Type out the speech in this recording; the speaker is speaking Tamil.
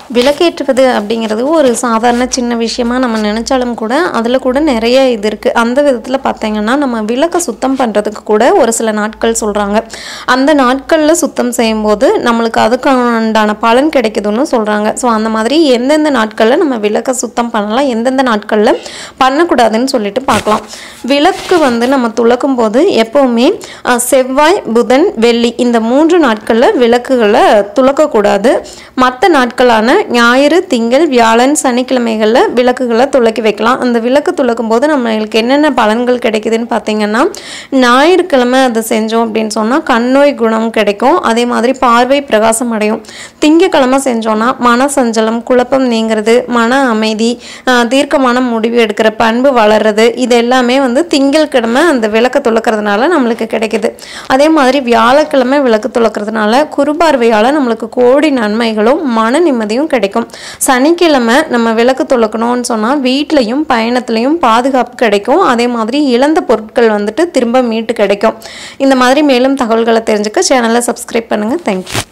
விளக்கேற்றுவது அப்படிங்கிறது ஒரு சாதாரண சின்ன விஷயமா நம்ம நினச்சாலும் கூட அதில் கூட நிறைய இது இருக்குது அந்த விதத்தில் பார்த்தீங்கன்னா நம்ம விளக்கை சுத்தம் பண்ணுறதுக்கு கூட ஒரு சில நாட்கள் சொல்கிறாங்க அந்த நாட்களில் சுத்தம் செய்யும்போது நம்மளுக்கு அதுக்கான பலன் கிடைக்குதுன்னு சொல்கிறாங்க ஸோ அந்த மாதிரி எந்தெந்த நாட்களில் நம்ம விளக்கை சுத்தம் பண்ணலாம் எந்தெந்த நாட்களில் பண்ணக்கூடாதுன்னு சொல்லிட்டு பார்க்கலாம் விளக்கு வந்து நம்ம துளக்கும் போது எப்போவுமே அஹ், செவ்வாய் புதன் வெள்ளி இந்த மூன்று நாட்களில் விளக்குகளை துளக்கக்கூடாது மற்ற நாட்களான ஞாயிறு திங்கள் வியாழன் சனிக்கிழமைகளில் விளக்குகளை துளக்கி வைக்கலாம் அந்த விளக்கு துளக்கும் போது நம்மளுக்கு என்னென்ன பலன்கள் கிடைக்குதுன்னு பார்த்தீங்கன்னா ஞாயிற்றுக்கிழமை அதை செஞ்சோம் அப்படின்னு சொன்னால் கண்ணோய் குணம் கிடைக்கும் அதே மாதிரி பார்வை பிரகாசம் அடையும் திங்கக்கிழமை செஞ்சோன்னா மன சஞ்சலம் குழப்பம் நீங்கிறது மன அமைதி ஆஹ், தீர்க்கமான முடிவு எடுக்கிற பண்பு வளர்றது இது எல்லாமே வந்து திங்கட்கிழமை அந்த விளக்கு துளக்கிறதுனால நம்மளுக்கு கிடைக்குது அதே மாதிரி வியாழக்கிழமை விளக்கு துளக்கிறதுனால குறுபார்வையால் நம்மளுக்கு கோடி நன்மைகளும் மன நிம்மதியும் கிடைக்கும் சனிக்கிழமை நம்ம விளக்கு துளக்கணும்னு சொன்னால் வீட்லையும் பயணத்துலையும் பாதுகாப்பு கிடைக்கும் அதே மாதிரி இழந்த பொருட்கள் வந்துட்டு திரும்ப மீட்டு கிடைக்கும் இந்த மாதிரி மேலும் தகவல்களை தெரிஞ்சுக்க சேனலை சப்ஸ்கிரைப் பண்ணுங்கள் தேங்க்யூ